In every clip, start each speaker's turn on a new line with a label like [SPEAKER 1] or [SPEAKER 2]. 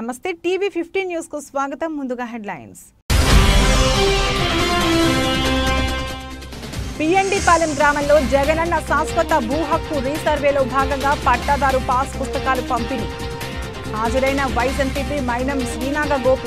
[SPEAKER 1] నమస్తే TV fifteen news కు స్వాగతం ముందుగా హెడ్లైన్స్ పిఎండి పాలెం గ్రామంలో జగనన్న శాశ్వత భూ హక్కు రీసర్వేలో భాగంగా పట్టాదారు పాస్ పుస్తకాలు పంపిణీ హాజరైన వైస్ ఎంపీపీ మైనం శ్రీనాగ గోపి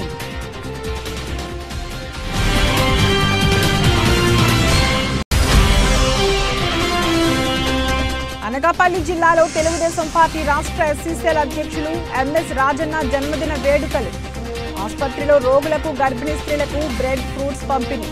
[SPEAKER 1] అనకాపల్లి జిల్లాలో తెలుగుదేశం పార్టీ రాష్ట్ర ఎస్సీసీఎల్ అధ్యక్షులు ఎంఎస్ రాజన్న జన్మదిన వేడుకలు ఆసుపత్రిలో రోగులకు గర్భిణీ స్త్రీలకు బ్రెడ్ ఫ్రూట్స్ పంపిణీ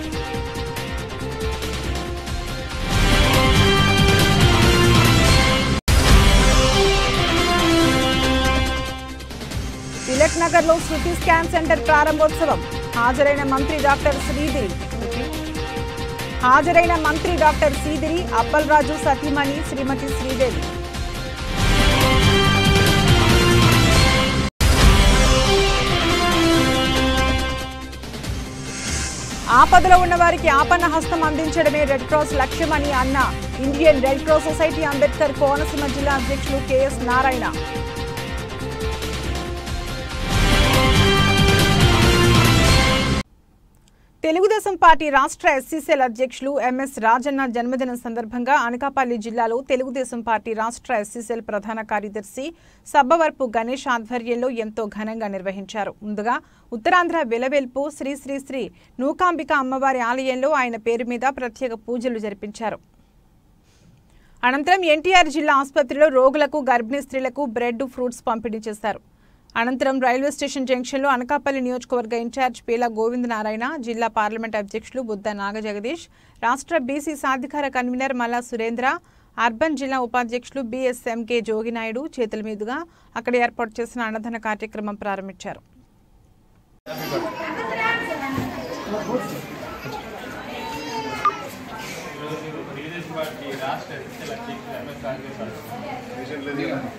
[SPEAKER 1] తిలక్ నగర్ లో శృతి స్కాన్ సెంటర్ ప్రారంభోత్సవం హాజరైన మంత్రి డాక్టర్ శ్రీదేవి హాజరైన మంత్రి డాక్టర్ శ్రీదిరి అప్పలరాజు సతీమణి శ్రీమతి శ్రీదేవి ఆపదలో ఉన్న వారికి ఆపన్న హస్తం అందించడమే రెడ్ క్రాస్ లక్ష్యమని అన్న Indian red cross society Ambedkar Konaseema జిల్లా అధ్యక్షులు కెఎస్ నారాయణ తెలుగుదేశం పార్టీ రాష్ట్ర ఎస్సీసీఎల్ అధ్యక్షులు ఎంఎస్ రాజన్న జన్మదినం సందర్భంగా అనకాపల్లి జిల్లాలో తెలుగుదేశం పార్టీ రాష్ట్ర ఎస్సీసీఎల్ ప్రధాన కార్యదర్శి సబ్బవరపు గణేష్ ఆధ్వర్యంలో ఎంతో ఘనంగా నిర్వహించారు ముందుగా ఉత్తరాంధ్ర వెలవెల్పు శ్రీ శ్రీ శ్రీ నూకాంబిక అమ్మవారి ఆలయంలో ఆయన పేరు మీద ప్రత్యేక పూజలు జరిపించారు అనంతరం ఎన్టీఆర్ జిల్లా ఆసుపత్రిలో రోగులకు గర్భిణీ స్త్రీలకు బ్రెడ్ ఫ్రూట్స్ పంపిణీ చేశారు అనంతరం రైల్వే స్టేషన్ జంక్షన్లో అనకాపల్లి నియోజకవర్గ ఇన్ఛార్జ్ పేల గోవింద్ నారాయణ జిల్లా పార్లమెంట్ అధ్యక్షులు బుద్ధ నాగజగదీష్ రాష్ట్ర బీసీ సాధికార కన్వీనర్ మల్లా సురేంద్ర అర్బన్ జిల్లా ఉపాధ్యక్షులు బీఎస్ఎంకే జోగినాయుడు చేతుల మీదుగా అక్కడ ఏర్పాటు చేసిన అన్నదాన కార్యక్రమం ప్రారంభించారు
[SPEAKER 2] తెలుగుదేశం పార్టీ రాష్ట్ర ఎస్ఎల్ అధ్యక్షులు ఎంఎస్ రాజేశ్వర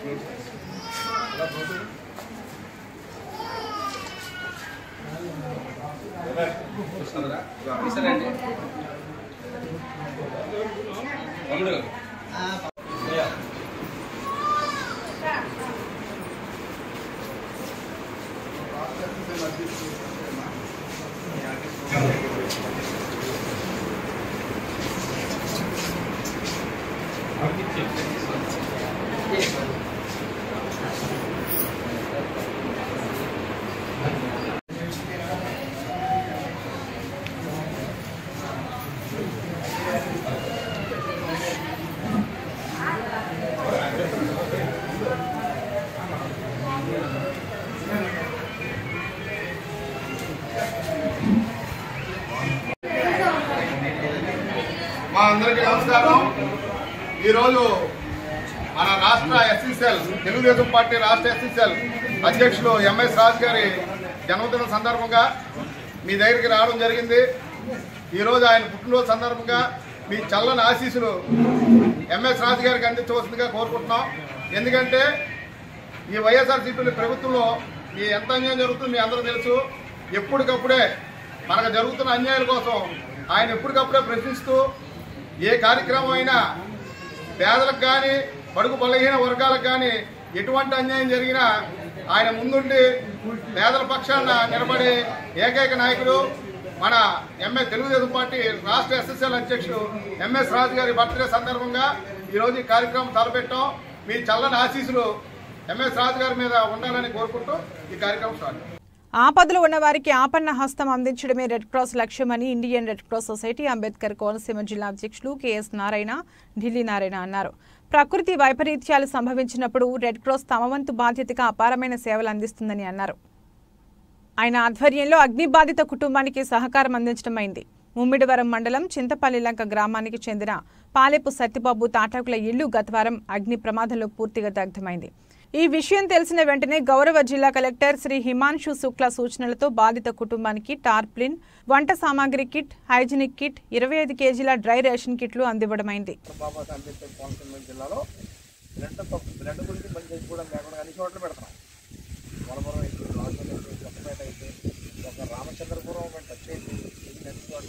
[SPEAKER 3] మా అందరికీ నమస్కారం ఈరోజు మన రాష్ట్ర ఎస్సీసీఎల్ తెలుగుదేశం పార్టీ రాష్ట్ర ఎస్సీసీఎల్ అధ్యక్షులు ఎంఎస్ రాజు గారి జన్మదిన సందర్భంగా మీ దగ్గరికి రావడం జరిగింది ఈరోజు ఆయన పుట్టినరోజు సందర్భంగా మీ చల్లని ఆశీస్సులు ఎంఎస్ రాజు గారికి అందించవలసిందిగా కోరుకుంటున్నాం ఎందుకంటే ఈ వైఎస్ఆర్సీపీ ప్రభుత్వంలో మీ ఎంత అన్యాయం జరుగుతుందో మీ అందరూ తెలుసు ఎప్పటికప్పుడే మనకు జరుగుతున్న అన్యాయాల కోసం ఆయన ఎప్పటికప్పుడే ప్రశ్నిస్తూ ఏ కార్యక్రమం అయినా పేదలకు కానీ బడుగు బలహీన వర్గాలకు కానీ ఎటువంటి అన్యాయం జరిగినా ఆయన ముందుండి పేదల పక్షాన నిలబడే ఏకైక నాయకుడు మన ఎంఏ తెలుగుదేశం పార్టీ రాష్ట్ర ఎస్ఎస్ఎల్ అధ్యక్షుడు ఎంఎస్ రాజు గారి బర్త్డే సందర్భంగా ఈరోజు ఈ కార్యక్రమం తలపెట్టాం మీ చల్లని ఆశీస్సులు ఎంఎస్ రాజు గారి మీద ఉండాలని కోరుకుంటూ ఈ కార్యక్రమం స్టార్ట్
[SPEAKER 1] ఆపదలో ఉన్న వారికి ఆపన్న హస్తం అందించడమే రెడ్ క్రాస్ లక్ష్యమని Indian red cross society Ambedkar Konaseema జిల్లా అధ్యక్షులు కెఎస్ నారాయణ ఢిల్లీ నారాయణ అన్నారు ప్రకృతి వైపరీత్యాలు సంభవించినప్పుడు రెడ్ క్రాస్ తమ వంతు బాధ్యతగా అపారమైన సేవలు అందిస్తుందని అన్నారు ఆయన ఆధ్వర్యంలో అగ్ని బాధిత కుటుంబానికి సహకారం అందించడం అయింది ముమ్మిడివరం మండలం చింతపల్లిలంక గ్రామానికి చెందిన పాలెపు సత్యబాబు తాటాకుల ఇల్లు గతవారం అగ్ని ప్రమాదంలో పూర్తిగా దగ్ధమైంది ఈ విషయం తెలిసిన వెంటనే గౌరవ జిల్లా కలెక్టర్ శ్రీ హిమాంశు శుక్ల సూచనలతో బాధిత కుటుంబానికి టార్ప్లిన్ వంట సామాగ్రి కిట్ హైజీనిక్ కిట్ ఇరవై ఐదు కేజీల డ్రై రేషన్ కిట్లు అందివ్వడమైంది
[SPEAKER 4] బాబాసాహెబ్ అంబేద్కర్ కోనసీమ జిల్లాలో బ్లడ్ తప్పు బ్లడ్ గురించి మంచి చచ్చిపోవడం లేకుండా అన్ని చోట్ల పెడతాం వలపురం అయితే రాజమండ్రి అయితే కొత్తపేట అయితే ఒక రామచంద్రపురం ఒక టచ్ అయితే ఇది అన్ని చోట్ల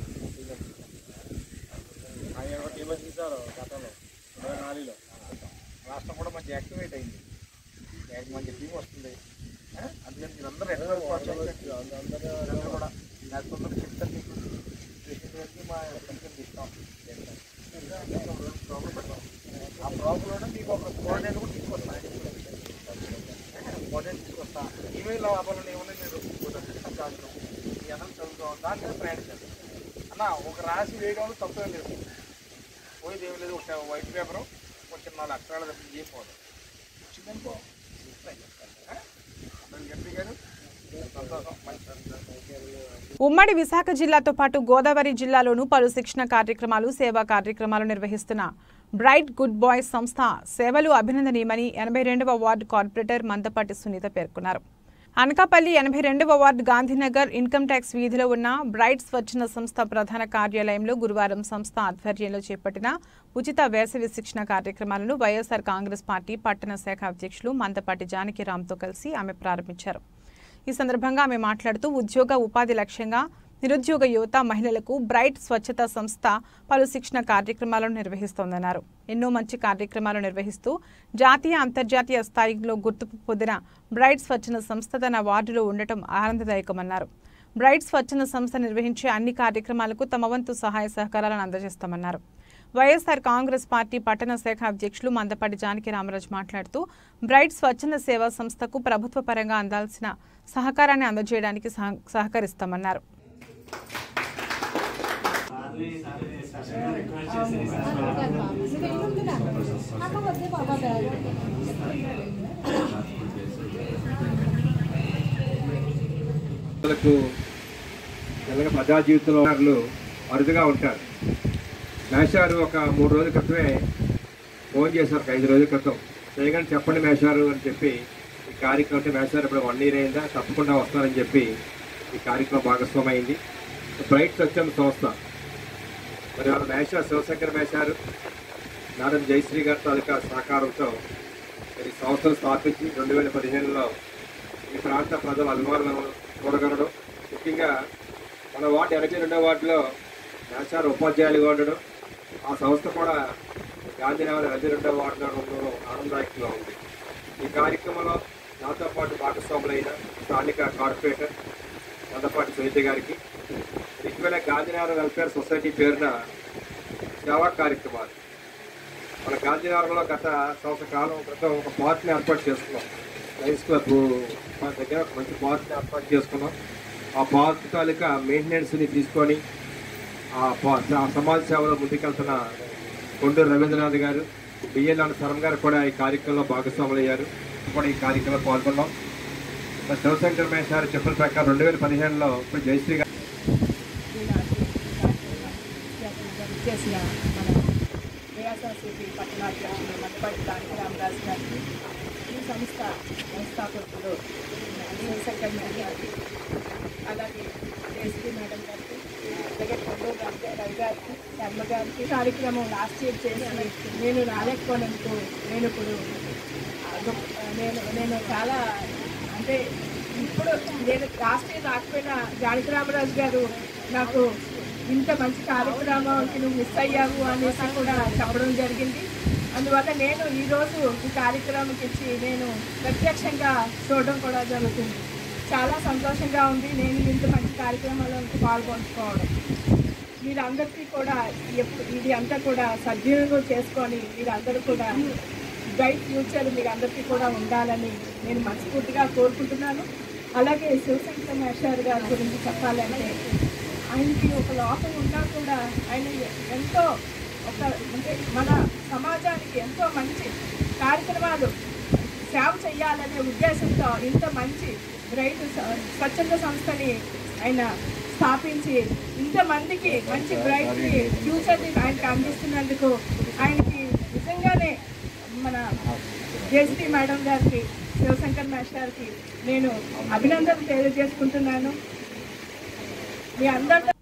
[SPEAKER 4] ఆయన ఒక టీం తీశారు గతంలో ఇరవై నాలుగులో రాష్ట్రం కూడా మంచి యాక్టివేట్ అయింది యాక్ట్ మంచి టీం వస్తుంది అందుకని మీరందరూ ఎంతవరకు ప్రోత్సహించండి అందరూ కూడా నాకు తొందరగా చెప్తాను మీకు పేషెంట్ వరకు మా పనికి ఇస్తాం ప్రాబ్లం పెడతాం ఆ ప్రాబ్లంలో మీకు ఒక కోఆర్డినేట్ కూడా తీసుకొస్తాను కోఆర్డినేట్ తీసుకొస్తా ఈమెయిల్ లాభాలు ఏమన్నా మీరు కాదు మీ అందరం చదువుతాం దాని మీద ప్రయాణించండి అన్న ఒక రాసి వేయడంలో తప్పేం లేదు పోయేది ఏం లేదు ఒక వైట్ పేపర్ ఒక చిన్న నాలుగు అక్షరాలు తప్ప ఏం పోదు వచ్చిందనుకో ఎంపీ గారు సంతోషం మంచి
[SPEAKER 1] ఉమ్మడి విశాఖ జిల్లాతో పాటు గోదావరి జిల్లాలోనూ పలు శిక్షణ కార్యక్రమాలు సేవా కార్యక్రమాలు నిర్వహిస్తున్న బ్రైట్ గుడ్ బాయ్స్ సంస్థ సేవలు అభినందనీయమని ఎనభై రెండవ వార్డు కార్పొరేటర్ మందపాటి సునీత పేర్కొన్నారు అనకాపల్లి ఎనభై రెండవ వార్డు గాంధీనగర్ ఇన్కమ్ ట్యాక్స్ వీధిలో ఉన్న బ్రైట్ స్వచ్ఛంద సంస్థ ప్రధాన కార్యాలయంలో గురువారం సంస్థ ఆధ్వర్యంలో చేపట్టిన ఉచిత వేసవి శిక్షణ కార్యక్రమాలను వైఎస్ఆర్ కాంగ్రెస్ పార్టీ పట్టణ శాఖ అధ్యక్షులు మందపాటి జానకిరామ్తో కలిసి ఆమె ప్రారంభించారు ఈ సందర్భంగా ఆమె మాట్లాడుతూ ఉద్యోగ ఉపాధి లక్ష్యంగా నిరుద్యోగ యువత మహిళలకు బ్రైట్ స్వచ్ఛత సంస్థ పలు శిక్షణ కార్యక్రమాలను నిర్వహిస్తోందన్నారు ఎన్నో మంచి కార్యక్రమాలు నిర్వహిస్తూ జాతీయ అంతర్జాతీయ స్థాయిలో గుర్తింపు పొందిన బ్రైట్ స్వచ్ఛంద సంస్థ తన వార్డులో ఉండటం ఆనందదాయకమన్నారు బ్రైట్ స్వచ్ఛంద సంస్థ నిర్వహించే అన్ని కార్యక్రమాలకు తమ వంతు సహాయ సహకారాలను అందజేస్తామన్నారు వైఎస్ఆర్ కాంగ్రెస్ పార్టీ పట్టణ శాఖ అధ్యక్షులు మందపాటి జానకి రామరాజు మాట్లాడుతూ బ్రైట్ స్వచ్ఛంద సేవా సంస్థకు ప్రభుత్వ పరంగా అందాల్సిన సహకారాన్ని అందజేయడానికి సహ సహకరిస్తామన్నారు
[SPEAKER 5] పిల్లలకు పిల్లల ప్రజా జీవితంలో వాళ్ళు అరుదుగా ఉంటారు మేషారు ఒక మూడు రోజుల క్రితమే ఫోన్ చేశారు ఒక ఐదు రోజుల క్రితం చేయగానే చెప్పండి మేషారు అని చెప్పి ఈ కార్యక్రమం అంటే మేషారు ఇప్పుడు వన్ ఇయర్ అయిందా తప్పకుండా వస్తారని చెప్పి ఈ కార్యక్రమం భాగస్వామైంది బ్రైట్ స్వచ్ఛంద సంస్థ మరి వాళ్ళ మేష శివశంకర్ మేషారు నారాయణ జయశ్రీ గారి తాలూకా సహకారంతో మరి ఈ సంస్థను స్థాపించి రెండు వేల పదిహేనులో ఈ ప్రాంత ప్రజల అభిమానులను చూడగలడం ముఖ్యంగా మన వార్డు ఎనభై రెండో వార్డులో నేచార్ ఉపాధ్యాయులుగా ఉండడం ఆ సంస్థ కూడా గాంధీనగర్ ఎనభై రెండో వార్డులో ఉండడం ఆనందదాయకంగా ఉంది ఈ కార్యక్రమంలో నాతో పాటు భాగస్వాములైన స్థానిక కార్పొరేటర్ మందపాటి సునీత గారికి ఇటీవల గాంధీనగర్ వెల్ఫేర్ సొసైటీ పేరున సేవా కార్యక్రమాలు మన గాంధీనగర్లో గత సంవత్సర కాలం క్రితం ఒక పార్క్ని ఏర్పాటు చేసుకున్నాం లైన్స్ క్లబ్ మన దగ్గర ఒక మంచి పార్క్ని ఏర్పాటు చేసుకున్నాం ఆ పార్క్ తాలూకా మెయింటెనెన్స్ని తీసుకొని ఆ పా- ఆ సమాజ సేవలో ముందుకెళ్తున్న కొండూరు రవీంద్రనాథ్ గారు బిఎల్ఆర్ శరం గారు కూడా ఈ కార్యక్రమంలో భాగస్వాములు అయ్యారు కూడా ఈ కార్యక్రమంలో పాల్గొన్నాం మరి శివశంకర్ మేష్ గారు చెప్పిన ప్రకారం రెండు వేల పదిహేనులో ఇప్పుడు జయశ్రీ గారు
[SPEAKER 6] చేసిన మన వైఎస్ఆర్సీపీ పట్టణాధ్యక్షులు మద్దపాటి దానికి రామరాజు గారికి ఈ సంస్థ వ్యవస్థాపకులు శివశంకర్ మేడం గారికి అలాగే జయశ్రీ మేడం గారికి అలాగే కొండూరు గారికి రవి గారికి శర్మ గారికి ఈ కార్యక్రమం లాస్ట్ ఇయర్ చేసి నేను రాలేకపోయినందుకు నేను ఇప్పుడు ఆ, గొప్ప- నేను నేను చాలా అంటే ఇప్పుడు నేను లాస్ట్ ఇయర్ రాకపోయినా జానకి రామరాజు గారు నాకు ఇంత మంచి కార్యక్రమానికి నువ్వు మిస్ అయ్యావు అనేసి కూడా చెప్పడం జరిగింది అందువల్ల నేను ఈరోజు ఈ కార్యక్రమంకి ఇచ్చి నేను ప్రత్యక్షంగా చూడడం కూడా జరుగుతుంది చాలా సంతోషంగా ఉంది నేను ఇంత మంచి కార్యక్రమాల్లో పాల్గొంటుకోవడం మీరందరికీ కూడా ఎప్పు- ఇది అంతా కూడా సద్వినియోగం చేసుకొని మీరందరూ కూడా బ్రైట్ ఫ్యూచర్ మీరందరికీ కూడా ఉండాలని నేను మనస్ఫూర్తిగా కోరుకుంటున్నాను అలాగే శివశంకర్ మేషార్ గారి గురించి చెప్పాలంటే ఆయనకి ఒక లోపం ఉన్నా కూడా ఆయన ఎంతో ఒక అంటే మన సమాజానికి ఎంతో మంచి కార్యక్రమాలు సేవ చేయాలనే ఉద్దేశంతో ఇంత మంచి బ్రైట్ స- స్వచ్ఛంద సంస్థని ఆయన స్థాపించి ఇంతమందికి మంచి బ్రైట్ ఫ్యూచర్ని ఆయనకి అందిస్తున్నందుకు ఆయనకి నిజంగానే మన జేసీ మేడం గారికి శివశంకర్ మాస్టర్కి నేను అభినందనలు తెలియజేసుకుంటున్నాను మీ అందరితో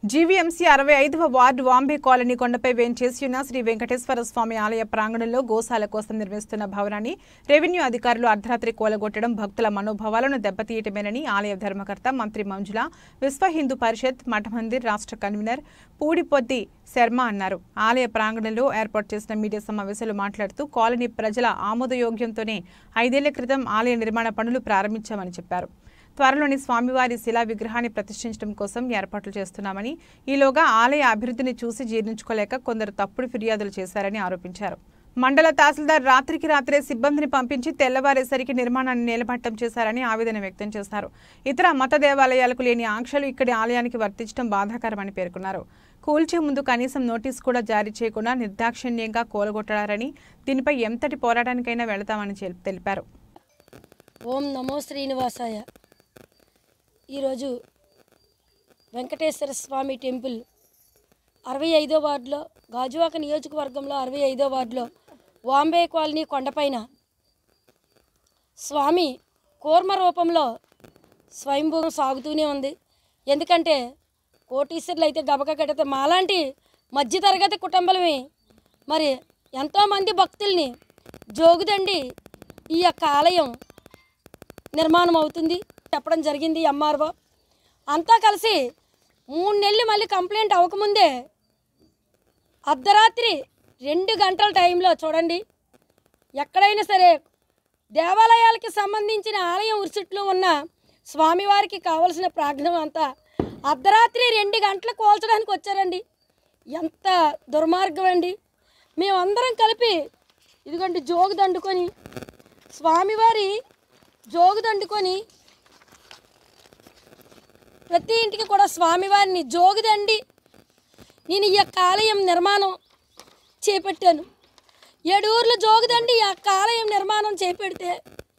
[SPEAKER 1] జీవీఎంసీ అరవై ఐదవ వార్డు వాంబే కాలనీ కొండపై వేంచేసి ఉన్న శ్రీ వెంకటేశ్వర స్వామి ఆలయ ప్రాంగణంలో గోశాల కోసం నిర్మిస్తున్న భవనాన్ని రెవెన్యూ అధికారులు అర్ధరాత్రి కూలగొట్టడం భక్తుల మనోభావాలను దెబ్బతీయటమేనని ఆలయ ధర్మకర్త మంత్రి మంజుల విశ్వ హిందూ పరిషత్ మఠమందిర్ రాష్ట్ర కన్వీనర్ పూడిపొద్ది శర్మ అన్నారు ఆలయ ప్రాంగణంలో ఏర్పాటు చేసిన మీడియా సమావేశంలో మాట్లాడుతూ కాలనీ ప్రజల ఆమోదయోగ్యంతోనే ఐదేళ్ల క్రితం ఆలయ నిర్మాణ పనులు ప్రారంభించామని చెప్పారు త్వరలోని స్వామివారి శిలా విగ్రహాన్ని ప్రతిష్ఠించడం కోసం ఏర్పాట్లు చేస్తున్నామని ఈలోగా ఆలయ అభివృద్ధిని చూసి జీర్ణించుకోలేక కొందరు తప్పుడు ఫిర్యాదులు చేశారని ఆరోపించారు మండల తహసీల్దార్ రాత్రికి రాత్రే సిబ్బందిని పంపించి తెల్లవారేసరికి నిర్మాణాన్ని నేలమట్టం చేశారని ఆవేదన వ్యక్తం చేశారు ఇతర మత దేవాలయాలకు లేని ఆంక్షలు ఇక్కడి ఆలయానికి వర్తించడం బాధాకరమని పేర్కొన్నారు కూల్చే ముందు కనీసం నోటీస్ కూడా జారీ చేయకుండా నిర్దాక్షిణ్యంగా కూలగొట్టారని దీనిపై ఎంతటి పోరాటానికైనా వెళతామని చెల్- తెలిపారు
[SPEAKER 7] ఓం నమో శ్రీనివాసాయ ఈరోజు వెంకటేశ్వర స్వామి టెంపుల్ అరవై ఐదో వార్డులో గాజువాక నియోజకవర్గంలో అరవై ఐదో వార్డులో వాంబే కాలనీ కొండపైన స్వామి కూర్మ రూపంలో స్వయంభూగం సాగుతూనే ఉంది ఎందుకంటే కోటీశ్వర్లు అయితే గబక కడితే మాలాంటి మధ్యతరగతి కుటుంబలమే మరి ఎంతోమంది భక్తుల్ని జోగుదండి ఈ యొక్క ఆలయం నిర్మాణం అవుతుంది చెప్పడం జరిగింది ఎంఆర్ఓ అంతా కలిసి మూడు నెలలు మళ్ళీ కంప్లైంట్ అవ్వకముందే అర్ధరాత్రి రెండు గంటల టైంలో చూడండి ఎక్కడైనా సరే దేవాలయాలకి సంబంధించిన ఆలయం ఉరిసిట్లో ఉన్న స్వామివారికి కావలసిన ప్రాజ్ఞం అంతా అర్ధరాత్రి రెండు గంటలు కోల్చడానికి వచ్చారండి ఎంత దుర్మార్గం అండి మేమందరం కలిపి ఇదిగోండి జోగు దండుకొని స్వామివారి జోగు దండుకొని ప్రతి ఇంటికి కూడా స్వామివారిని జోగుదండి నేను ఈ యొక్క ఆలయం నిర్మాణం చేపట్టాను ఏడు ఊర్లు జోగుదండి ఈ యొక్క ఆలయం నిర్మాణం చేపెడితే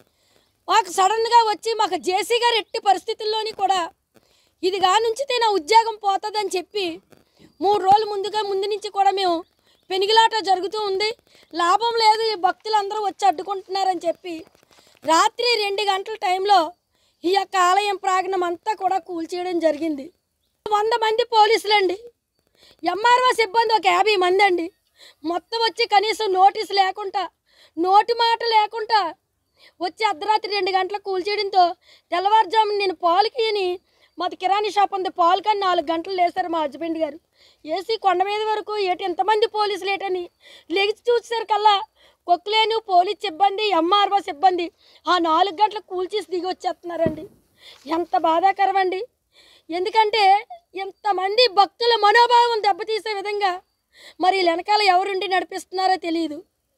[SPEAKER 7] మాకు సడన్గా వచ్చి మాకు జేసీ గారు ఎట్టి పరిస్థితుల్లోని కూడా ఇది కానుంచితే నా ఉద్యోగం పోతుందని చెప్పి మూడు రోజులు ముందుగా ముందు నుంచి కూడా మేము పెనిగిలాట జరుగుతూ ఉంది లాభం లేదు ఈ భక్తులందరూ వచ్చి అడ్డుకుంటున్నారని చెప్పి రాత్రి రెండు గంటల టైంలో ఈ యొక్క ఆలయం ప్రాంగణం అంతా కూడా కూల్చేయడం జరిగింది వంద మంది పోలీసులండి ఎంఆర్ఓ సిబ్బంది ఒక యాభై మంది అండి మొత్తం వచ్చి కనీసం నోటీస్ లేకుండా నోటి మాట లేకుండా వచ్చి అర్ధరాత్రి రెండు గంటలకు కూల్చేయడంతో తెల్లవారుజామున నేను పాలుకి అని మాది కిరాణీ షాప్ ఉంది పాలు కానీ నాలుగు గంటలు లేసారు మా హస్బెండ్ గారు ఏసీ కొండ మీద వరకు ఏటి ఎంతమంది పోలీసులు ఏటని లెగిసి చూసేసరి కల్లా కొక్కులేను పోలీస్ సిబ్బంది ఎంఆర్ఓ సిబ్బంది ఆ నాలుగు గంటలకు కూల్చేసి దిగి వచ్చేస్తున్నారండి ఎంత బాధాకరం అండి ఎందుకంటే ఎంతమంది భక్తుల మనోభావం దెబ్బతీసే విధంగా మరి వీళ్ళ వెనకాల ఎవరుండి నడిపిస్తున్నారో తెలియదు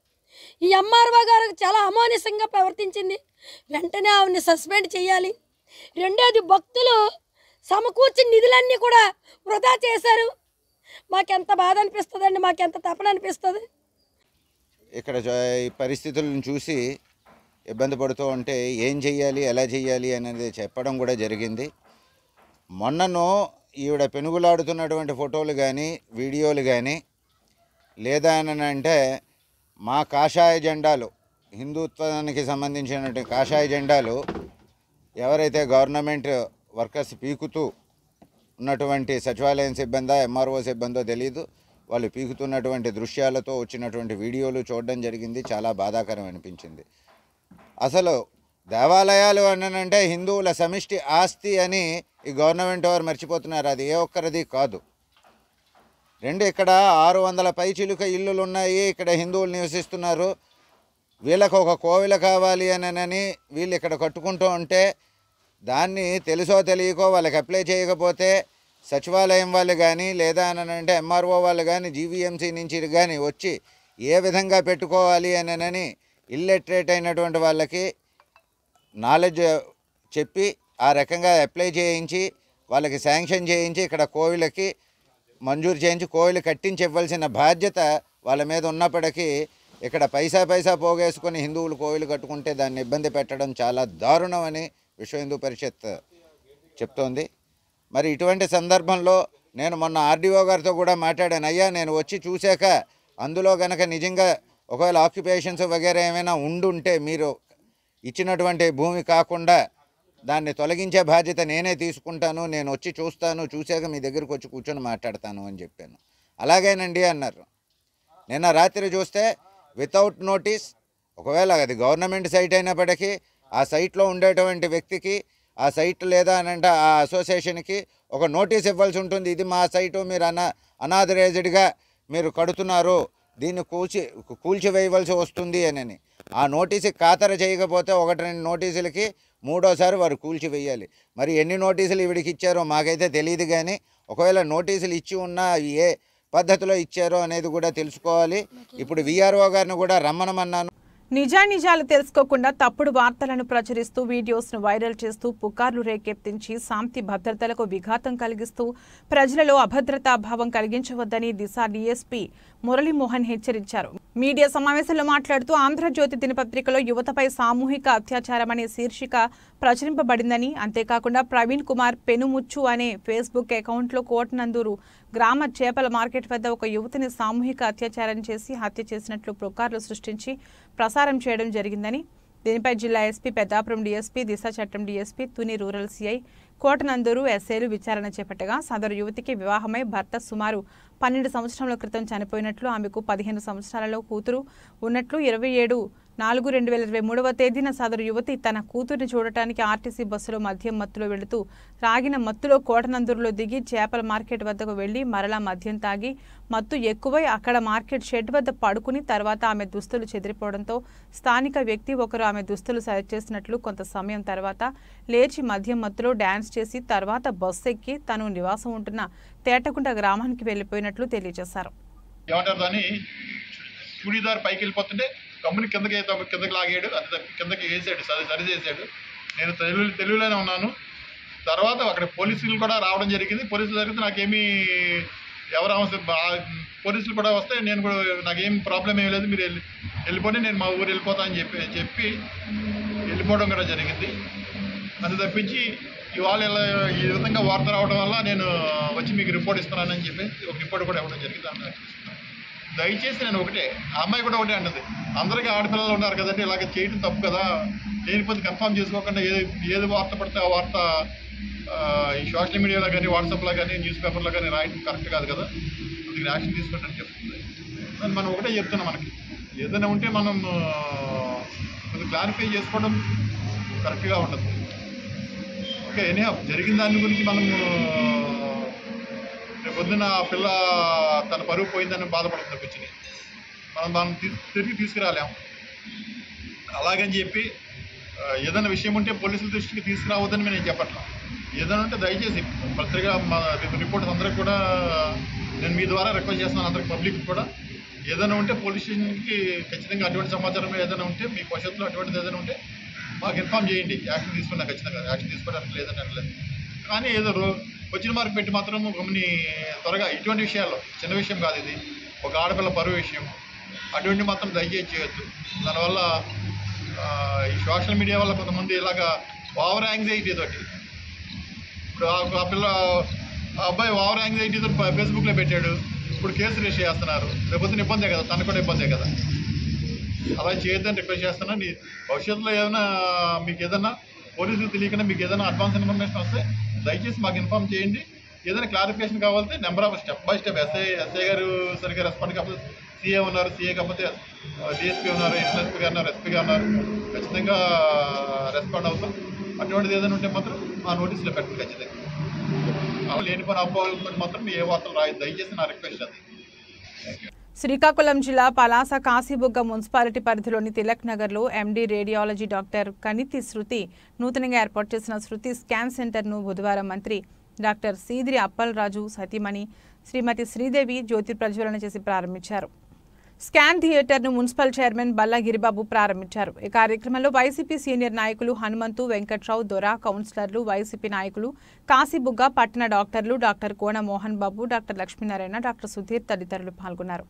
[SPEAKER 7] ఈ ఎంఆర్ఓ గారు చాలా అమానుషంగా ప్రవర్తించింది వెంటనే ఆవిడని సస్పెండ్ చేయాలి రెండోది భక్తులు సమకూర్చిన నిధులన్నీ కూడా వృధా చేశారు మాకెంత బాధ అనిపిస్తుందండి మాకెంత తపన అనిపిస్తుంది
[SPEAKER 8] ఇక్కడ జ- ఈ పరిస్థితులను చూసి ఇబ్బంది పడుతూ ఉంటే ఏం చెయ్యాలి ఎలా చెయ్యాలి అనేది చెప్పడం కూడా జరిగింది మొన్నను ఈవిడ పెనుగులాడుతున్నటువంటి ఫోటోలు కానీ వీడియోలు కానీ లేదా అని అంటే మా కాషాయ జెండాలు హిందుత్వానికి సంబంధించినటువంటి కాషాయ జెండాలు ఎవరైతే గవర్నమెంట్ వర్కర్స్ పీకుతూ ఉన్నటువంటి సచివాలయం సిబ్బందా ఎంఆర్ఓ సిబ్బందో తెలియదు వాళ్ళు పీకుతున్నటువంటి దృశ్యాలతో వచ్చినటువంటి వీడియోలు చూడడం జరిగింది చాలా బాధాకరం అనిపించింది అసలు దేవాలయాలు అనంటే హిందువుల సమిష్టి ఆస్తి అని ఈ గవర్నమెంట్ వారు మర్చిపోతున్నారు అది ఏ ఒక్కరిది కాదు రెండు ఇక్కడ ఆరు వందల పైచిలుక ఇల్లులు ఉన్నాయి ఇక్కడ హిందువులు నివసిస్తున్నారు వీళ్ళకు ఒక కోవిల కావాలి అని వీళ్ళు ఇక్కడ కట్టుకుంటూ ఉంటే దాన్ని తెలుసో తెలియకో వాళ్ళకి అప్లై చేయకపోతే సచివాలయం వాళ్ళు కానీ లేదా అని అంటే ఎంఆర్ఓ వాళ్ళు కానీ జీవీఎంసీ నుంచి కానీ వచ్చి ఏ విధంగా పెట్టుకోవాలి అని ఇల్లెటరేట్ అయినటువంటి వాళ్ళకి నాలెడ్జ్ చెప్పి ఆ రకంగా అప్లై చేయించి వాళ్ళకి శాంక్షన్ చేయించి ఇక్కడ కోవిలకి మంజూరు చేయించి కోవిలు కట్టించి ఇవ్వాల్సిన బాధ్యత వాళ్ళ మీద ఉన్నప్పటికీ ఇక్కడ పైసా పైసా పోగేసుకొని హిందువులు కోవిలు కట్టుకుంటే దాన్ని ఇబ్బంది పెట్టడం చాలా దారుణం అని విశ్వ హిందూ పరిషత్ చెప్తోంది మరి ఇటువంటి సందర్భంలో నేను మొన్న ఆర్డీఓ గారితో కూడా మాట్లాడాను అయ్యా నేను వచ్చి చూశాక అందులో గనక నిజంగా ఒకవేళ ఆక్యుపేషన్స్ వగేరా ఏమైనా ఉండుంటే మీరు ఇచ్చినటువంటి భూమి కాకుండా దాన్ని తొలగించే బాధ్యత నేనే తీసుకుంటాను నేను వచ్చి చూస్తాను చూశాక మీ దగ్గరికి వచ్చి కూర్చొని మాట్లాడతాను అని చెప్పాను అలాగేనండి అన్నారు నిన్న రాత్రి చూస్తే వితౌట్ నోటీస్ ఒకవేళ అది గవర్నమెంట్ సైట్ అయినప్పటికీ ఆ సైట్లో ఉండేటువంటి వ్యక్తికి ఆ సైట్ లేదా అని అంటే ఆ అసోసియేషన్కి ఒక నోటీస్ ఇవ్వాల్సి ఉంటుంది ఇది మా సైటు మీరు అనా అనాథరైజ్డ్గా మీరు కడుతున్నారు దీన్ని కూల్చి కూల్చివేయవలసి వస్తుంది అని ఆ నోటీసుకి ఖాతరు చేయకపోతే ఒకటి రెండు నోటీసులకి మూడోసారి వారు కూల్చివేయాలి మరి ఎన్ని నోటీసులు ఇవిడికి ఇచ్చారో మాకైతే తెలియదు కానీ ఒకవేళ నోటీసులు ఇచ్చి ఉన్నా అవి ఏ పద్ధతిలో ఇచ్చారో అనేది కూడా తెలుసుకోవాలి ఇప్పుడు విఆర్ఓ గారిని కూడా రమ్మనమన్నాను
[SPEAKER 1] నిజానిజాలు తెలుసుకోకుండా తప్పుడు వార్తలను ప్రచురిస్తూ వీడియోస్ను వైరల్ చేస్తూ పుకార్లు రేకెత్తించి శాంతి భద్రతలకు విఘాతం కలిగిస్తూ ప్రజలలో అభద్రతా భావం కలిగించవద్దని దిశ డీఎస్పీ మురళీమోహన్ హెచ్చరించారు మీడియా సమావేశంలో మాట్లాడుతూ ఆంధ్రజ్యోతి దినపత్రికలో యువతపై సామూహిక అత్యాచారం అనే శీర్షిక ప్రచురింపబడిందని అంతేకాకుండా ప్రవీణ్ కుమార్ పెనుముచ్చు అనే ఫేస్బుక్ అకౌంట్లో కోటనందూరు గ్రామ చేపల మార్కెట్ వద్ద ఒక యువతిని సామూహిక అత్యాచారం చేసి హత్య చేసినట్లు పుకార్లు సృష్టించి ప్రసారం చేయడం జరిగిందని దీనిపై జిల్లా ఎస్పీ పెద్దాపురం డీఎస్పీ దిశ చట్టం DSP Tuni rural CI Kotanandur ఎస్ఐలు విచారణ చేపట్టగా సదరు యువతికి వివాహమై భర్త సుమారు పన్నెండు సంవత్సరాల క్రితం చనిపోయినట్లు ఆమెకు పదిహేను సంవత్సరాలలో కూతురు ఉన్నట్లు ఇరవై ఏడు నాలుగు రెండు వేల ఇరవై మూడవ తేదీన సదరు యువతి తన కూతుర్ని చూడటానికి ఆర్టీసీ బస్సులో మద్యం మత్తులో వెళుతూ రాగిన మత్తులో కోటనందూరులో దిగి చేపల మార్కెట్ వద్దకు వెళ్లి మరలా మద్యం తాగి మత్తు ఎక్కువై అక్కడ మార్కెట్ షెడ్ వద్ద పడుకుని తర్వాత ఆమె దుస్తులు చెదిరిపోవడంతో స్థానిక వ్యక్తి ఒకరు ఆమె దుస్తులు సరిచేసినట్లు కొంత సమయం తర్వాత లేచి మద్యం మత్తులో డ్యాన్స్ చేసి తర్వాత బస్సు ఎక్కి తను నివాసం ఉంటున్న తేటకుంట గ్రామానికి వెళ్లిపోయినట్లు తెలియజేశారు
[SPEAKER 3] ఏమంటారు దాన్ని చూడీదార్ పైకి వెళ్ళిపోతుంటే కమ్ముని కిందకి తమ- కిందకి లాగాడు అది తప్పి కిందకి వేసాడు సరి సరి చేసాడు నేను తెలుగు తెలుగులోనే ఉన్నాను తర్వాత అక్కడ పోలీసులు కూడా రావడం జరిగింది పోలీసులు జరిగితే నాకేమీ ఎవరు అవసరం బా- పోలీసులు కూడా వస్తే నేను కూడా నాకేం ప్రాబ్లం ఏం లేదు మీరు వెళ్ళి వెళ్ళిపోండి నేను మా ఊరు వెళ్ళిపోతా అని చెప్పి చెప్పి వెళ్ళిపోవడం కూడా జరిగింది అది తప్పించి ఇవాళ ఇలా ఈ విధంగా వార్త రావడం వల్ల నేను వచ్చి మీకు రిపోర్ట్ ఇస్తున్నానని చెప్పి ఒక రిపోర్ట్ కూడా ఇవ్వడం జరిగింది దాన్ని తీసుకున్నాను. దయచేసి నేను ఒకటే ఆ అమ్మాయి కూడా ఒకటే అంటది అందరికీ ఆడపిల్లలు ఉన్నారు కదండి ఇలాగ చేయడం తప్పు కదా లేనిపోతే కన్ఫర్మ్ చేసుకోకుండా ఏది ఏది వార్త పడితే ఆ వార్త ఆ, ఈ సోషల్ మీడియాలో కానీ వాట్సాప్లో కానీ న్యూస్ పేపర్లో కానీ రాయడం కరెక్ట్ కాదు కదా అందుకు యాక్షన్ తీసుకోవడానికి చెప్తుంది మరి మనం ఒకటే చెప్తున్నాం మనకి ఏదైనా ఉంటే మనం ఆ, కొంచెం క్లారిఫై చేసుకోవడం కరెక్ట్గా ఉండదు ఓకే ఎనీ జరిగిన దాని గురించి మనం రేపు పొద్దున్న ఆ పిల్ల తన పరువు పోయిందని బాధపడుతుంది కూర్చుని మనం దాన్ని తీ- తిరిగి తీసుకురాలేము అలాగని చెప్పి ఆ, ఏదైనా విషయం ఉంటే పోలీసుల దృష్టికి తీసుకురావద్దని నేను చెప్పట్లా ఏదైనా ఉంటే దయచేసి పత్రిక మా రిపోర్ట్స్ అందరికి కూడా నేను మీ ద్వారా రిక్వెస్ట్ చేస్తున్నాను అందరికి పబ్లిక్ కూడా ఏదైనా ఉంటే పోలీస్ స్టేషన్కి ఖచ్చితంగా అటువంటి సమాచారం ఏదైనా ఉంటే మీ భవిష్యత్తులో అటువంటిది ఏదైనా ఉంటే మాకు ఇన్ఫామ్ చేయండి యాక్షన్ తీసుకున్నా ఖచ్చితంగా యాక్షన్ తీసుకోవడానికి లేదని అనలేదు కానీ ఏదో రో- వచ్చిన మార్కు పెట్టి మాత్రం గమని త్వరగా ఇటువంటి విషయాల్లో చిన్న విషయం కాదు ఇది ఒక ఆడపిల్ల పరువు విషయం అటువంటి మాత్రం దయచేసి చేయొద్దు దానివల్ల ఆ, ఈ సోషల్ మీడియా వల్ల కొంతమంది ఇలాగా ఓవర్ యాంగ్జైటీ తోటి ఇప్పుడు ఆ- ఆ పిల్ల ఆ అబ్బాయి ఓవర్ యాంగ్జైటీ తోటి ఫేస్బుక్లో పెట్టాడు ఇప్పుడు కేసు రిజిస్టర్ చేస్తున్నారు రేపొద్దున ఇబ్బందే కదా తనకు కూడా ఇబ్బందే కదా అలా చేయొద్దని రిక్వెస్ట్ చేస్తున్నా నీ భవిష్యత్తులో ఏదైనా మీకు ఏదైనా పోలీసులు తెలియకుండా మీకు ఏదైనా అడ్వాన్స్ ఇన్ఫర్మేషన్ వస్తే దయచేసి మాకు ఇన్ఫామ్ చేయండి ఏదైనా క్లారిఫికేషన్ కావాలంటే number of step by step SI SI గారు సరిగ్గా రెస్పాండ్ కాకపోతే సీఏ ఉన్నారు సీఏ కాకపోతే డిఎస్పీ ఉన్నారు ఎస్ఎస్పీ గారు ఉన్నారు ఎస్పీ గారు ఉన్నారు ఖచ్చితంగా రెస్పాండ్ అవుతాం అటువంటిది ఏదైనా ఉంటే మాత్రం ఆ నోటీసులో పెట్టండి ఖచ్చితంగా అలా లేని పని అపోవాలనుకుంటే మాత్రం ఏ వార్తలు రాయదు దయచేసి నా రిక్వెస్ట్ అది
[SPEAKER 1] శ్రీకాకుళం జిల్లా పలాస కాశీబుగ్గ మున్సిపాలిటీ పరిధిలోని తిలక్ నగర్లో MD radiology doctor Kaniti Shruti నూతనంగా ఏర్పాటు చేసిన శృతి స్కాన్ సెంటర్ను బుధవారం మంత్రి డాక్టర్ సీదిరి అప్పలరాజు సతీమణి శ్రీమతి శ్రీదేవి జ్యోతి ప్రజ్వలన చేసి ప్రారంభించారు స్కాన్ థియేటర్ను మున్సిపల్ చైర్మన్ బల్లా గిరిబాబు ప్రారంభించారు ఈ కార్యక్రమంలో వైసీపీ సీనియర్ నాయకులు హనుమంతు వెంకట్రావు దొర కౌన్సిలర్లు వైసీపీ నాయకులు కాశీబుగ్గ పట్టణ డాక్టర్లు doctor Kona Mohan Babu doctor Lakshminarayana doctor Sudheer తదితరులు పాల్గొన్నారు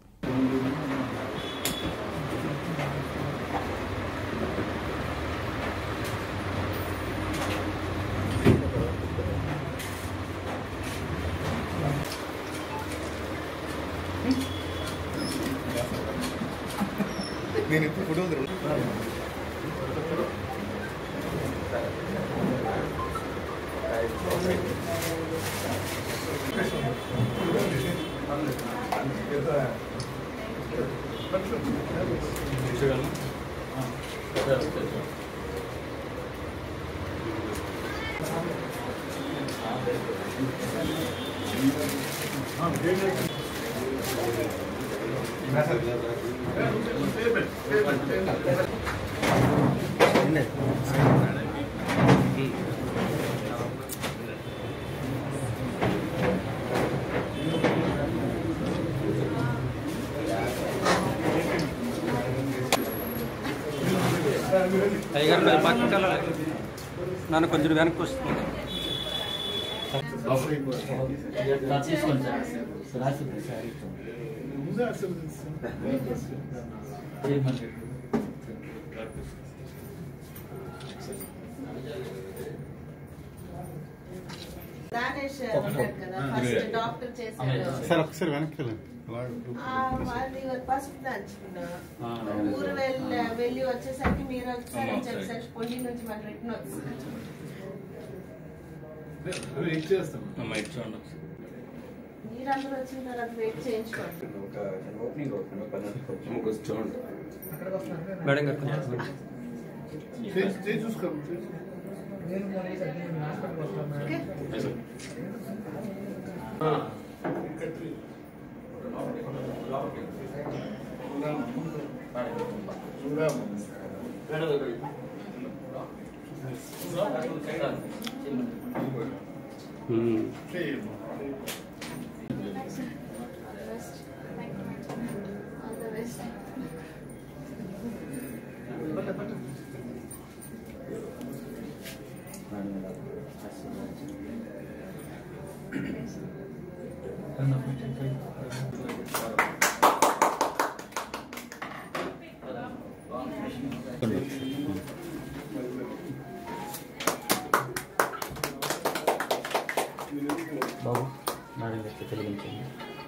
[SPEAKER 3] నేను ఇప్పుడు ఫోటో
[SPEAKER 9] టైగర్ మీరు పక్కకి వెళ్ళాలి నన్ను కొంచెం వెనక్కి వస్తుంది
[SPEAKER 10] దానేష్ ఉన్నాడు కదా ఫస్ట్ డాక్టర్ చేశాడు
[SPEAKER 2] సార్ ఒకసారి వెనక్కి వెళ్ళండి
[SPEAKER 10] ఆ, అది పసుపు దంచుకున్నా ఊరు వెళ్ళి వెళ్ళి వచ్చేసరికి మీరు ఒకసారి వచ్చారు సార్ పొండి నుంచి మన రిటర్న్ వచ్చింది
[SPEAKER 2] వెయిట్ చేస్తాం
[SPEAKER 10] మీరందరూ వచ్చిన తర్వాత వెయిట్ చేయించుకోండి
[SPEAKER 9] మేడం గారు కొంచెం
[SPEAKER 2] చూసుకోండి
[SPEAKER 10] ఓకే All the best.
[SPEAKER 9] బాబు మేడం గారికి తెలియజేయండి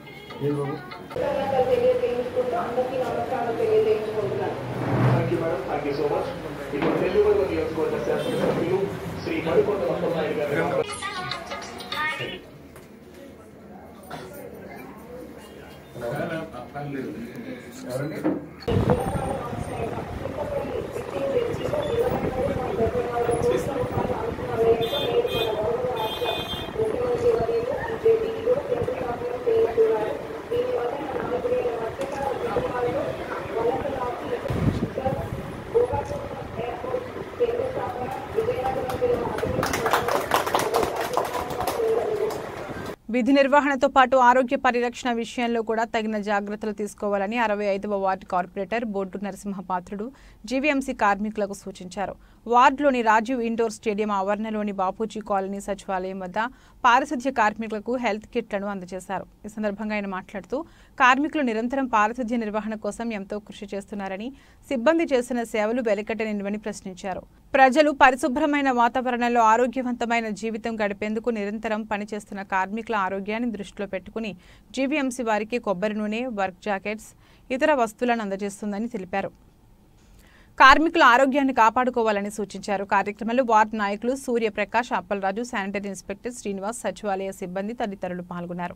[SPEAKER 1] విధి నిర్వహణతో పాటు ఆరోగ్య పరిరక్షణ విషయంలో కూడా తగిన జాగ్రత్తలు తీసుకోవాలని అరవై ఐదవ ward corporator Boddu Narasimhapatrudu GVMC కార్మికులకు సూచించారు వార్డులోని రాజీవ్ ఇండోర్ స్టేడియం ఆవరణలోని బాపూజీ కాలనీ సచివాలయం వద్ద పారిశుధ్య కార్మికులకు హెల్త్ కిట్లను అందజేశారు ఈ సందర్భంగా ఆయన మాట్లాడుతూ కార్మికులు నిరంతరం పారిశుధ్య నిర్వహణ కోసం ఎంతో కృషి చేస్తున్నారని సిబ్బంది చేసిన సేవలు వెలకట్టనివని ప్రశ్నించారు ప్రజలు పరిశుభ్రమైన వాతావరణంలో ఆరోగ్యవంతమైన జీవితం గడిపేందుకు నిరంతరం పనిచేస్తున్న కార్మికుల ఆరోగ్యాన్ని దృష్టిలో పెట్టుకుని జీవీఎంసీ వారికి కొబ్బరి నూనె వర్క్ జాకెట్స్ ఇతర వస్తువులను అందజేస్తుందని తెలిపారు కార్మికుల ఆరోగ్యాన్ని కాపాడుకోవాలని సూచించారు కార్యక్రమంలో వార్డు నాయకులు సూర్యప్రకాష్ అప్పలరాజు శానిటరీ ఇన్స్పెక్టర్ శ్రీనివాస్ సచివాలయ సిబ్బంది తదితరులు పాల్గొన్నారు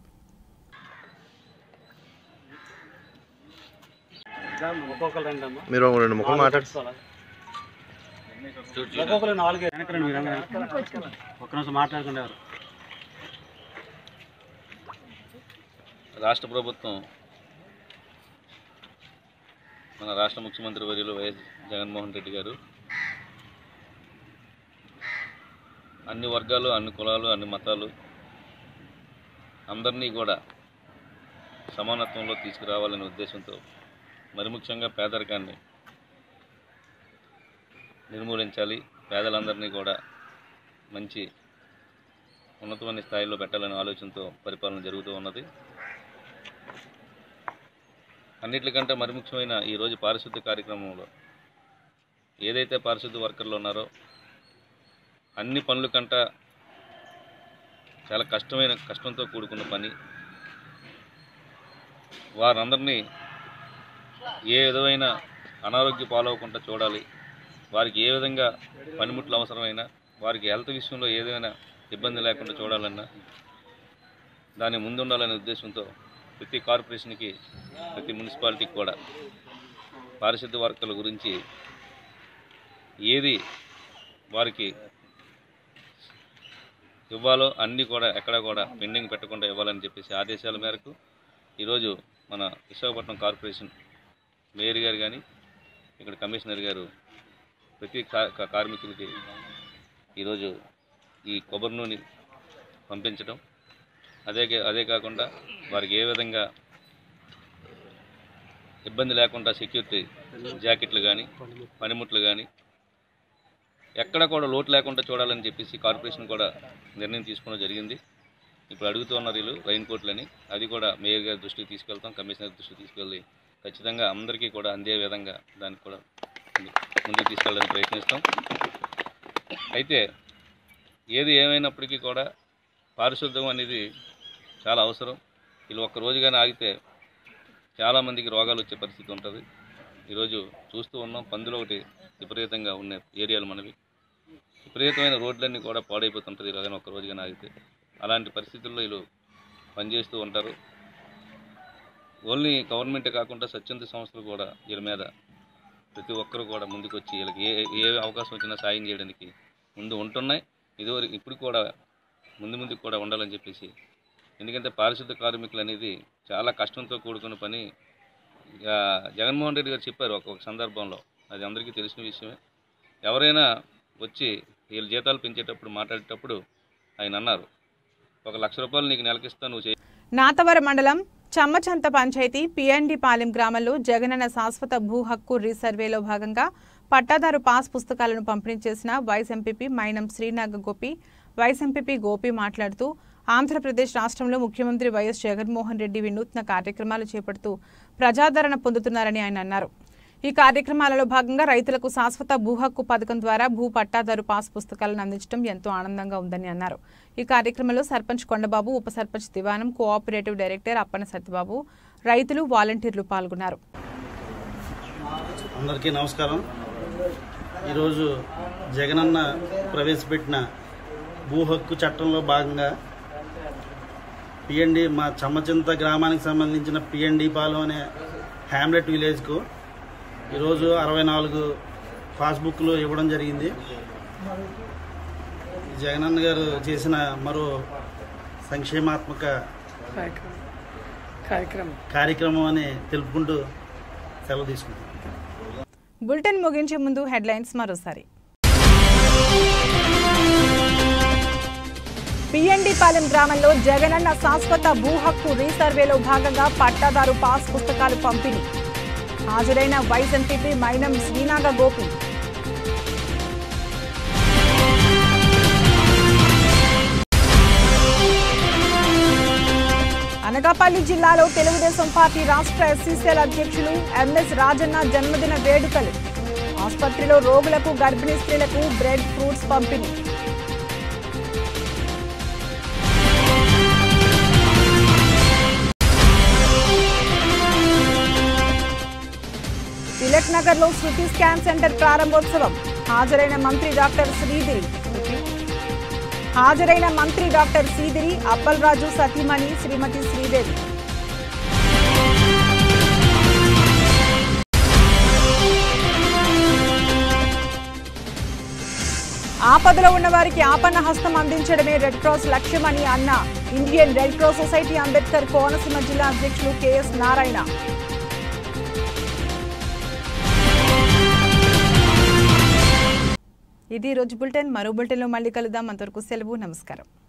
[SPEAKER 9] ఒక్కొక్కరు రండి అమ్మా
[SPEAKER 11] మీరు రెండు ముఖం మాట్లాడు
[SPEAKER 9] ఒక్కొక్కరు నాలుగు వెనక రండి మీరు వెనక. ఒక్క నిమిషం మాట్లాడుకునేవారు
[SPEAKER 12] రాష్ట్ర ప్రభుత్వం మన రాష్ట్ర ముఖ్యమంత్రి వర్యులు వైఎస్ జగన్మోహన్ రెడ్డి గారు అన్ని వర్గాలు అన్ని కులాలు అన్ని మతాలు అందరినీ కూడా సమానత్వంలో తీసుకురావాలనే ఉద్దేశంతో మరి ముఖ్యంగా పేదరికాన్ని నిర్మూలించాలి పేదలందరినీ కూడా మంచి ఉన్నతమైన స్థాయిలో పెట్టాలనే ఆలోచనతో పరిపాలన జరుగుతూ ఉన్నది అన్నిటికంటే మరి ముఖ్యమైన ఈరోజు పారిశుద్ధ్య కార్యక్రమంలో ఏదైతే పారిశుద్ధ్య వర్కర్లు ఉన్నారో అన్ని పనుల కంట చాలా కష్టమైన కష్టంతో కూడుకున్న పని వారందరినీ ఏ విధమైన అనారోగ్య పాలవకుండా చూడాలి వారికి ఏ విధంగా పనిముట్లు అవసరమైనా వారికి హెల్త్ విషయంలో ఏదైనా ఇబ్బంది లేకుండా చూడాలన్నా దాని ముందుండాలనే ఉద్దేశంతో ప్రతి కార్పొరేషన్కి ప్రతి మున్సిపాలిటీకి కూడా పారిశుద్ధ వర్కర్ల గురించి ఏది వారికి ఇవ్వాలో అన్నీ కూడా ఎక్కడ కూడా పెండింగ్ పెట్టకుండా ఇవ్వాలని చెప్పేసి ఆదేశాల మేరకు ఈరోజు మన విశాఖపట్నం కార్పొరేషన్ మేయర్ గారు కానీ ఇక్కడ కమిషనర్ గారు ప్రతి కా- కా- కార్మికులకి ఈరోజు ఈ కొబ్బరి నూనె పంపించడం అదే కా- అదే కాకుండా వారికి ఏ విధంగా ఇబ్బంది లేకుండా సెక్యూరిటీ జాకెట్లు కానీ పనిముట్లు కానీ ఎక్కడ కూడా లోటు లేకుండా చూడాలని చెప్పేసి కార్పొరేషన్ కూడా నిర్ణయం తీసుకోవడం జరిగింది ఇప్పుడు అడుగుతూ ఉన్నారు వీళ్ళు రైన్ కోట్లని అది కూడా మేయర్ గారి దృష్టికి తీసుకెళ్తాం కమిషనర్ దృష్టికి తీసుకెళ్ళి ఖచ్చితంగా అందరికీ కూడా అందే విధంగా దానికి కూడా ముందుకు తీసుకెళ్ళడానికి ప్రయత్నిస్తాం అయితే ఏది ఏమైనప్పటికీ కూడా పారిశుద్ధం అనేది చాలా అవసరం వీళ్ళు ఒక్క రోజుగానే ఆగితే చాలామందికి రోగాలు వచ్చే పరిస్థితి ఉంటుంది ఈరోజు చూస్తూ ఉన్నాం పందులు ఒకటి విపరీతంగా ఉన్న ఏరియాలు మనవి విపరీతమైన రోడ్లన్నీ కూడా పాడైపోతుంటుంది ఇలాగని ఒక రోజుగా ఆగితే అలాంటి పరిస్థితుల్లో వీళ్ళు పనిచేస్తూ ఉంటారు ఓన్లీ గవర్నమెంటే కాకుండా స్వచ్ఛంద సంస్థలు కూడా వీళ్ళ మీద ప్రతి ఒక్కరు కూడా ముందుకు వచ్చి వీళ్ళకి ఏ ఏ అవకాశం వచ్చినా సాయం చేయడానికి ముందు ఉంటున్నాయి ఇదివరకు ఇప్పుడు కూడా ముందు ముందుకు కూడా ఉండాలని చెప్పేసి ఎందుకంటే పారిశుద్ధ కార్మికులు అనేది చాలా కష్టంతో కూడుకున్న పని ఇక జగన్మోహన్ రెడ్డి గారు చెప్పారు ఒక ఒక సందర్భంలో అది అందరికీ తెలిసిన విషయమే ఎవరైనా వచ్చి వీళ్ళ జీతాలు పెంచేటప్పుడు మాట్లాడేటప్పుడు ఆయన అన్నారు ఒక లక్ష రూపాయలు నీకు నెలకిస్తా నువ్వు చేయి
[SPEAKER 1] నాతవర మండలం చమ్మచంత పంచాయతీ పిఎండి పాలెం గ్రామంలో జగనన్న శాశ్వత భూ హక్కు రీసర్వేలో భాగంగా పట్టాదారు పాస్ పుస్తకాలను పంపిణీ చేసిన vice MPP Mainam Srinaga Gopi vice MPP Gopi మాట్లాడుతూ ఆంధ్రప్రదేశ్ రాష్ట్రంలో ముఖ్యమంత్రి వైఎస్ జగన్మోహన్ రెడ్డి వినూత్న కార్యక్రమాలు చేపడుతూ ప్రజాదరణ పొందుతున్నారని ఆయన అన్నారు ఈ కార్యక్రమాలలో భాగంగా రైతులకు శాశ్వత భూ హక్కు పథకం ద్వారా భూ పట్టాదారు పాస్ పుస్తకాలను అందించడం ఎంతో ఆనందంగా ఉందని అన్నారు ఈ కార్యక్రమంలో సర్పంచ్ కొండబాబు ఉప సర్పంచ్ దివానం కోఆపరేటివ్ డైరెక్టర్ అప్పన సత్యబాబు రైతులు వాలంటీర్లు పాల్గొన్నారు
[SPEAKER 11] అందరికీ నమస్కారం ఈరోజు జగనన్న ప్రవేశపెట్టిన భూ హక్కు చట్టంలో భాగంగా పిఎండి మా చమ్మచింత గ్రామానికి సంబంధించిన పిఎండి పాలెం అనే హ్యామ్లెట్ విలేజ్కు ఈరోజు అరవై నాలుగు పాస్బుక్లు ఇవ్వడం జరిగింది జగనన్న గారు చేసిన మరో సంక్షేమాత్మక
[SPEAKER 6] కార్యక్రమం
[SPEAKER 11] కార్యక్రమం అని తెలుపుకుంటూ సెలవు తీసుకుంటాం
[SPEAKER 1] బులెటిన్ ముగించే ముందు హెడ్లైన్స్ మరోసారి పిఎండి పాలెం గ్రామంలో జగనన్న శాశ్వత భూ హక్కు రీసర్వేలో భాగంగా పట్టాదారు పాస్ పుస్తకాలు పంపిణీ హాజరైన వైస్ ఎంపీపీ మైనం శ్రీనాగ గోపి అనకాపల్లి జిల్లాలో తెలుగుదేశం పార్టీ రాష్ట్ర ఎస్సీసీఎల్ అధ్యక్షులు ఎంఎస్ రాజన్న జన్మదిన వేడుకలు ఆసుపత్రిలో రోగులకు గర్భిణీ స్త్రీలకు బ్రెడ్ ఫ్రూట్స్ పంపిణీ తిలక్ నగర్ లో శృతి స్కాన్ సెంటర్ ప్రారంభోత్సవం హాజరైన మంత్రి డాక్టర్ శ్రీదిరి హాజరైన మంత్రి డాక్టర్ శ్రీదిరి అప్పలరాజు సతీమణి శ్రీమతి శ్రీదేవి ఆపదలో ఉన్న వారికి ఆపన్న హస్తం అందించడమే రెడ్ క్రాస్ లక్ష్యమని అన్న Indian red cross society Ambedkar Konaseema జిల్లా అధ్యక్షులు కెఎస్ నారాయణ ఇది ఈ రోజు బులెటిన్ మరో బులెటిన్లో మళ్ళీ కలుద్దాం అంతవరకు సెలవు నమస్కారం